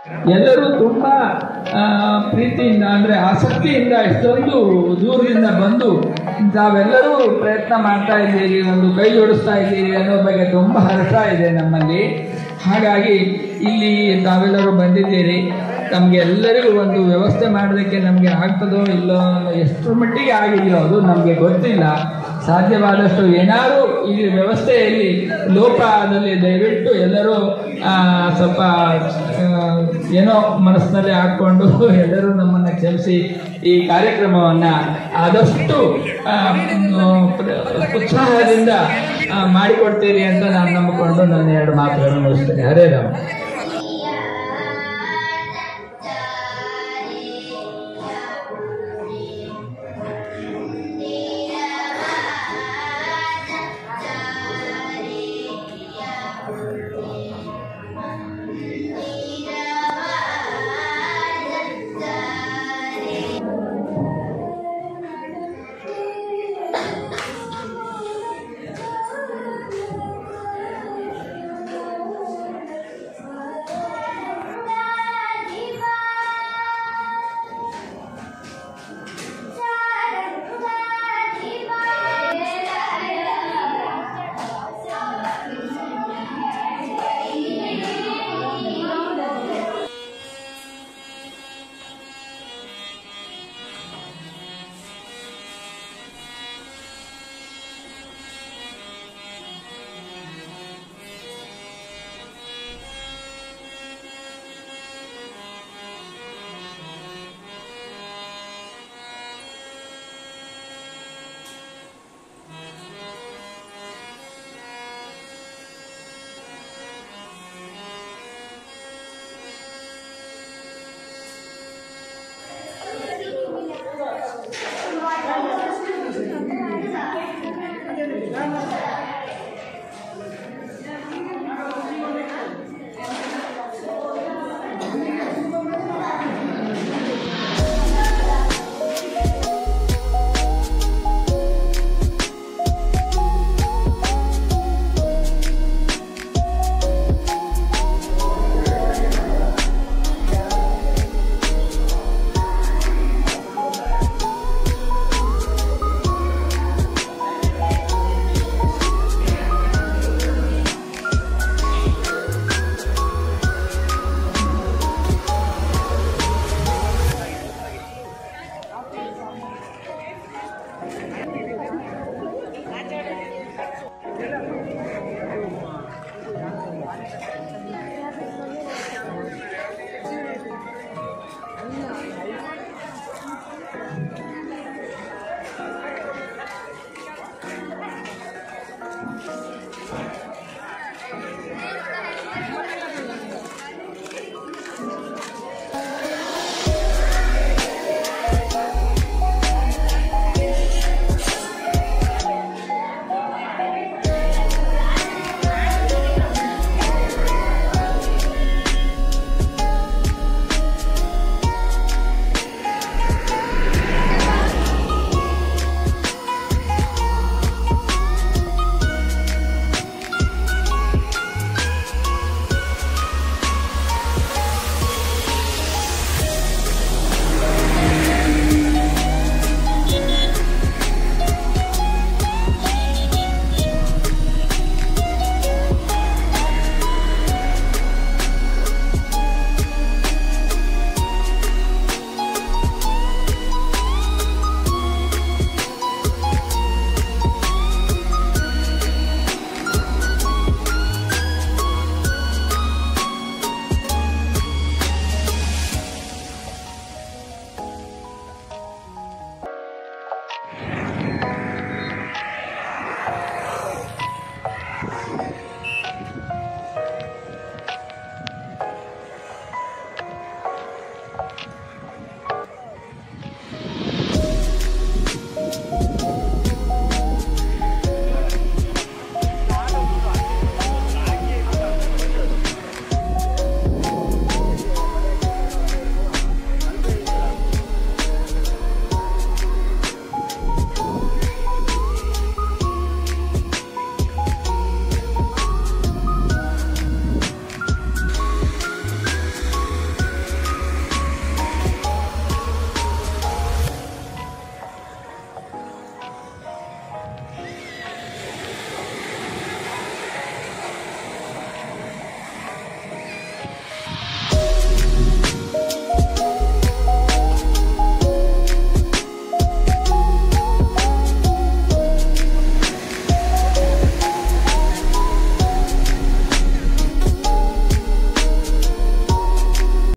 ಎಲ್ಲರೂ ತುಂಬ ಆ, ಪ್ರೀತಿಯಿಂದ ಅಂದರೆ ಆಸಕ್ತಿಯಿಂದ ಎಷ್ಟೊಂದು ದೂರದಿಂದ ಬಂದು ತಾವೆಲ್ಲರೂ ಪ್ರಯತ್ನ ಮಾಡ್ತಾ ಇದ್ದೀರಿ ಒಂದು ಕೈ ಜೋಡಿಸ್ತಾ ಇದ್ದೀರಿ ಅನ್ನೋ ಬಗ್ಗೆ ತುಂಬ ಹರ್ಷ ಇದೆ ನಮ್ಮಲ್ಲಿ ಹಾಗಾಗಿ ಇಲ್ಲಿ ತಾವೆಲ್ಲರೂ ಬಂದಿದ್ದೀರಿ ನಮಗೆ ಎಲ್ಲರಿಗೂ ಒಂದು ವ್ಯವಸ್ಥೆ ಮಾಡೋದಕ್ಕೆ ನಮಗೆ ಆಗ್ತದೋ ಇಲ್ಲೋ ಅನ್ನೋ ಎಷ್ಟರ ಮಟ್ಟಿಗೆ ಆಗಿದೆಯೋ ಅದು ನಮಗೆ ಗೊತ್ತಿಲ್ಲ ಸಾಧ್ಯವಾದಷ್ಟು ಏನಾದರೂ ಈ ವ್ಯವಸ್ಥೆಯಲ್ಲಿ ಲೋಪದಲ್ಲಿ ದಯವಿಟ್ಟು ಎಲ್ಲರೂ ಆ, ಸ್ವಲ್ಪ ಆ, ಏನೋ ಮನಸ್ಸಿನಲ್ಲಿ ಹಾಕ್ಕೊಂಡು ಎಲ್ಲರೂ ನಮ್ಮನ್ನು ಕ್ಷಮಿಸಿ ಈ ಕಾರ್ಯಕ್ರಮವನ್ನು ಆದಷ್ಟು ಆ, ಮ್, ಪ್ರ- ಉತ್ಸಾಹದಿಂದ ಆ, ಮಾಡಿಕೊಡ್ತೀರಿ ಅಂತ ನಾನು ನಂಬಿಕೊಂಡು ನಾನು ಎರಡು ಮಾತುಗಳನ್ನು ಮುಗಿಸ್ತೇನೆ ಹರೇ ರಾಮ